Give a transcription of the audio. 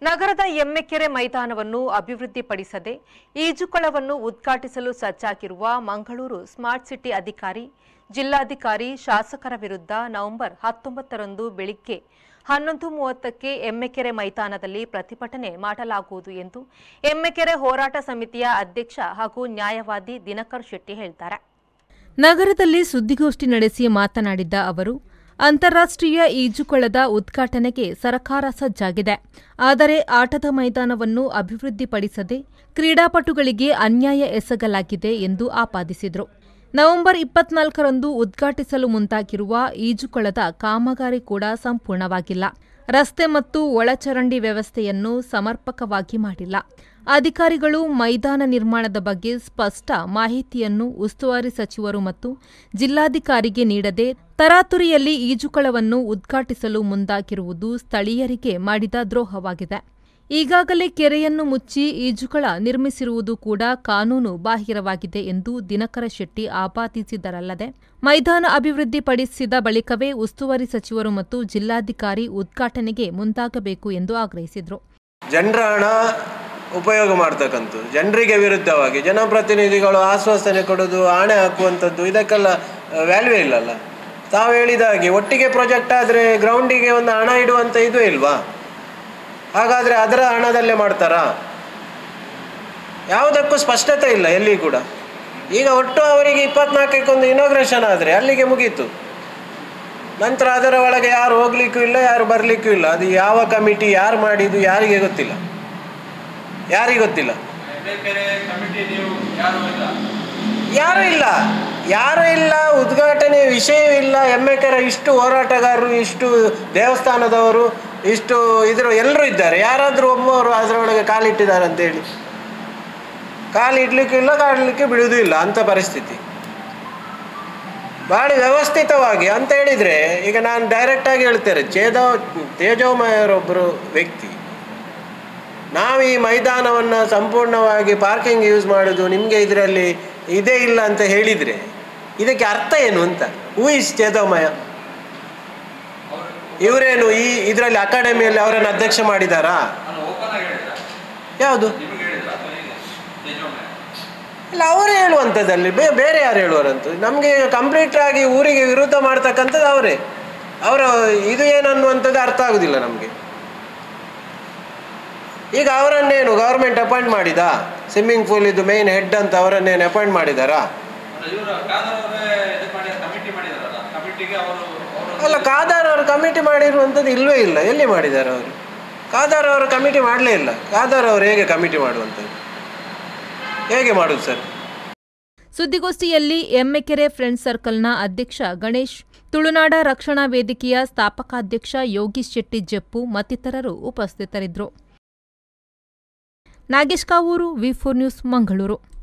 ನಗರದ ಎಮ್ಮೆಕೆರೆ ಮೈದಾನವನ್ನು ಅಭಿವೃದ್ಧಿಪಡಿಸದೆ ಈಜುಕೊಳವನ್ನು ಉದ್ಘಾಟಿಸಲು ಸಜ್ಜಾಗಿರುವ ಮಂಗಳೂರು ಸ್ಮಾರ್ಟ್ ಸಿಟಿ ಅಧಿಕಾರಿ ಜಿಲ್ಲಾಧಿಕಾರಿ ಶಾಸಕರ ವಿರುದ್ಧ ನವೆಂಬರ್ ಹತ್ತೊಂಬತ್ತರಂದು ಬೆಳಿಗ್ಗೆ ಹನ್ನೊಂದು ಮೂವತ್ತಕ್ಕೆ ಎಮ್ಮೆಕೆರೆ ಮೈದಾನದಲ್ಲಿ ಪ್ರತಿಭಟನೆ ಮಾಡಲಾಗುವುದು ಎಂದು ಎಮ್ಮೆಕೆರೆ ಹೋರಾಟ ಸಮಿತಿಯ ಅಧ್ಯಕ್ಷ ಹಾಗೂ ನ್ಯಾಯವಾದಿ ದಿನಕರ್ ಶೆಟ್ಟಿ ಹೇಳಿದ್ದಾರೆ ನಗರದಲ್ಲಿ ಸುದ್ದಿಗೋಷ್ಠಿ ನಡೆಸಿ ಮಾತನಾಡಿದ್ದ ಅವರು ಅಂತಾರಾಷ್ಟ್ರೀಯ ಈಜುಕೊಳದ ಉದ್ಘಾಟನೆಗೆ ಸರ್ಕಾರ ಸಜ್ಜಾಗಿದೆ ಆದರೆ ಆಟದ ಮೈದಾನವನ್ನು ಅಭಿವೃದ್ಧಿಪಡಿಸದೆ ಕ್ರೀಡಾಪಟುಗಳಿಗೆ ಅನ್ಯಾಯ ಎಸಗಲಾಗಿದೆ ಎಂದು ಆಪಾದಿಸಿದರು ನವೆಂಬರ್ ಇಪ್ಪತ್ನಾಲ್ಕರಂದು ಉದ್ಘಾಟಿಸಲು ಮುಂದಾಗಿರುವ ಈಜುಕೊಳದ ಕಾಮಗಾರಿ ಕೂಡ ಸಂಪೂರ್ಣವಾಗಿಲ್ಲ ರಸ್ತೆ ಮತ್ತು ಒಳಚರಂಡಿ ವ್ಯವಸ್ಥೆಯನ್ನು ಸಮರ್ಪಕವಾಗಿ ಮಾಡಿಲ್ಲ ಅಧಿಕಾರಿಗಳು ಮೈದಾನ ನಿರ್ಮಾಣದ ಬಗ್ಗೆ ಸ್ಪಷ್ಟ ಮಾಹಿತಿಯನ್ನು ಉಸ್ತುವಾರಿ ಸಚಿವರು ಮತ್ತು ಜಿಲ್ಲಾಧಿಕಾರಿಗೆ ನೀಡದೆ ತರಾತುರಿಯಲ್ಲಿ ಈಜುಕೊಳವನ್ನು ಉದ್ಘಾಟಿಸಲು ಮುಂದಾಗಿರುವುದು ಸ್ಥಳೀಯರಿಗೆ ಮಾಡಿದ ದ್ರೋಹವಾಗಿದೆ ಈಗಾಗಲೇ ಕೆರೆಯನ್ನು ಮುಚ್ಚಿ ಈಜುಕೊಳ ನಿರ್ಮಿಸಿರುವುದು ಕೂಡ ಕಾನೂನು ಬಾಹಿರವಾಗಿದೆ ಎಂದು ದಿನಕರ ಶೆಟ್ಟಿ ಆಪಾದಿಸಿದರಲ್ಲದೆ ಮೈದಾನ ಅಭಿವೃದ್ಧಿಪಡಿಸಿದ ಬಳಿಕವೇ ಉಸ್ತುವಾರಿ ಸಚಿವರು ಮತ್ತು ಜಿಲ್ಲಾಧಿಕಾರಿ ಉದ್ಘಾಟನೆಗೆ ಮುಂದಾಗಬೇಕು ಎಂದು ಆಗ್ರಹಿಸಿದರು ಜನರ ಹಣ ಉಪಯೋಗ ಮಾಡ್ತಕ್ಕಂಥದ್ದು ಜನರಿಗೆ ವಿರುದ್ಧವಾಗಿ ಜನಪ್ರತಿನಿಧಿಗಳು ಆಶ್ವಾಸನೆ ಕೊಡೋದು ಆಣೆ ಹಾಕುವಂಥದ್ದು ಇದಕ್ಕೆಲ್ಲ ವ್ಯಾಲ್ಯೂ ಇಲ್ಲಲ್ಲ ತಾವು ಹೇಳಿದ ಹಾಗೆ ಒಟ್ಟಿಗೆ ಪ್ರಾಜೆಕ್ಟ್ ಆದರೆ ಗ್ರೌಂಡಿಗೆ ಒಂದು ಹಣ ಇಡುವಂಥ ಇದು ಇಲ್ವಾ ಹಾಗಾದರೆ ಅದರ ಹಣದಲ್ಲೇ ಮಾಡ್ತಾರಾ ಯಾವುದಕ್ಕೂ ಸ್ಪಷ್ಟತೆ ಇಲ್ಲ ಎಲ್ಲಿ ಕೂಡ ಈಗ ಒಟ್ಟು ಅವರಿಗೆ ಇಪ್ಪತ್ನಾಲ್ಕಕ್ಕೆ ಒಂದು ಇನಾಗ್ರೇಷನ್ ಆದರೆ ಅಲ್ಲಿಗೆ ಮುಗೀತು ನಂತರ ಅದರ ಒಳಗೆ ಯಾರು ಹೋಗ್ಲಿಕ್ಕೂ ಇಲ್ಲ ಯಾರು ಬರಲಿಕ್ಕೂ ಇಲ್ಲ ಅದು ಯಾವ ಕಮಿಟಿ ಯಾರು ಮಾಡಿದ್ದು ಯಾರಿಗೆ ಗೊತ್ತಿಲ್ಲ ಯಾರಿಗೆ ಗೊತ್ತಿಲ್ಲ ಬೇರೆ ಕಮಿಟಿ ನೀವು ಯಾರು ಇಲ್ಲ ಯಾರು ಇಲ್ಲ ಯಾರು ಇಲ್ಲ ಉದ್ಘಾಟನೆ ವಿಷಯವಿಲ್ಲ ಎಮ್ಮೆಕರ ಇಷ್ಟು ಹೋರಾಟಗಾರರು ಇಷ್ಟು ದೇವಸ್ಥಾನದವರು ಇಷ್ಟು ಇದ್ರ ಎಲ್ಲರೂ ಇದ್ದಾರೆ ಯಾರಾದರೂ ಒಬ್ಬರು ಅದರೊಳಗೆ ಕಾಲಿಟ್ಟಿದ್ದಾರೆ ಅಂತೇಳಿ ಕಾಲಿಡ್ಲಿಕ್ಕೂ ಇಲ್ಲ ಕಾಡಲಿಕ್ಕೆ ಬಿಡುವುದೂ ಇಲ್ಲ ಅಂಥ ಪರಿಸ್ಥಿತಿ ಭಾಳ ವ್ಯವಸ್ಥಿತವಾಗಿ ಅಂತ ಹೇಳಿದರೆ ಈಗ ನಾನು ಡೈರೆಕ್ಟಾಗಿ ಹೇಳ್ತೇನೆ ಚೇದೋ ತೇಜೋಮಯರೊಬ್ಬರು ವ್ಯಕ್ತಿ ನಾವು ಈ ಮೈದಾನವನ್ನು ಸಂಪೂರ್ಣವಾಗಿ ಪಾರ್ಕಿಂಗ್ ಯೂಸ್ ಮಾಡೋದು ನಿಮಗೆ ಇದರಲ್ಲಿ ಇದೇ ಇಲ್ಲ ಅಂತ ಹೇಳಿದರೆ ಇದಕ್ಕೆ ಅರ್ಥ ಏನು ಅಂತ ಹೂ ಇಸ್ ಚೇತೋಮಯ ಇವರೇನು ಈ ಇದರಲ್ಲಿ ಅಕಾಡೆಮಿಯಲ್ಲಿ ಅವರನ್ನು ಅಧ್ಯಕ್ಷ ಮಾಡಿದಾರಾ ನಾನು ಓಪನ್ ಆಗಿ ಹೇಳಿದ್ರ ಯಾವುದು ನಿಮಗೆ ಹೇಳಿದ್ರ ಅಥವಾ ಹೇಗೆ ತೇಜೋಮಯ ಇಲ್ಲ ಅವರೇ ಹೇಳುವಂಥದ್ದಲ್ಲಿ ಬೇ ಬೇರೆ ಯಾರು ಹೇಳುವರಂತ ನಮಗೆ ಕಂಪ್ಲೀಟ್ ಆಗಿ ಊರಿಗೆ ವಿರುದ್ಧ ಮಾಡ್ತಕ್ಕಂಥದ್ದು ಅವರೇ ಅವರ ಇದು ಏನನ್ನುವಂಥದ್ದು ಅರ್ಥ ಆಗುದಿಲ್ಲ ನಮಗೆ ಈಗ ಅವರನ್ನೇನು ಗೌರ್ಮೆಂಟ್ ಅಪಾಯಿಂಟ್ ಮಾಡಿದ ಸ್ವಿಮ್ಮಿಂಗ್ ಪೂಲ್ ಇದು ಮೇನ್ ಹೆಡ್ ಅಂತ ಅವರನ್ನೇನು ಅಪಾಯಿಂಟ್ ಮಾಡಿದಾರಾ ಇವರು ಖಾದರ್ ಅವರೇ ಇದು ಮಾಡಿ ಕಮಿಟಿ ಮಾಡಿದಾರಲ್ಲ ಕಮಿಟಿಗೆ ಅವರು ಅವರು ಅಲ್ಲ ಕಾದಾರ್ ಅವರು ಕಮಿಟಿ ಮಾಡಿರುವಂಥದ್ದು ಇಲ್ಲವೇ ಇಲ್ಲ ಎಲ್ಲಿ ಮಾಡಿದ್ದಾರೆ ಅವರು ಕಾದಾರ್ ಅವರು ಕಮಿಟಿ ಮಾಡಲೇ ಇಲ್ಲ ಕಾದಾರ್ ಅವರು ಹೇಗೆ ಕಮಿಟಿ ಮಾಡುವಂಥದ್ದು ಹೇಗೆ ಮಾಡೋದು ಸರ್ ಸುದ್ದಿಗೋಷ್ಠಿಯಲ್ಲಿ ಎಮ್ಮೆಕೆರೆ ಫ್ರೆಂಡ್ಸ್ ಸರ್ಕಲ್ನ ಅಧ್ಯಕ್ಷ ಗಣೇಶ್ ತುಳುನಾಡ ರಕ್ಷಣಾ ವೇದಿಕೆಯ ಸ್ಥಾಪಕಾಧ್ಯಕ್ಷ ಯೋಗೀಶ್ ಶೆಟ್ಟಿ ಜಪ್ಪು ಮತ್ತಿತರರು ಉಪಸ್ಥಿತರಿದ್ದರು Nagesh Kavoor V four news Mangaluru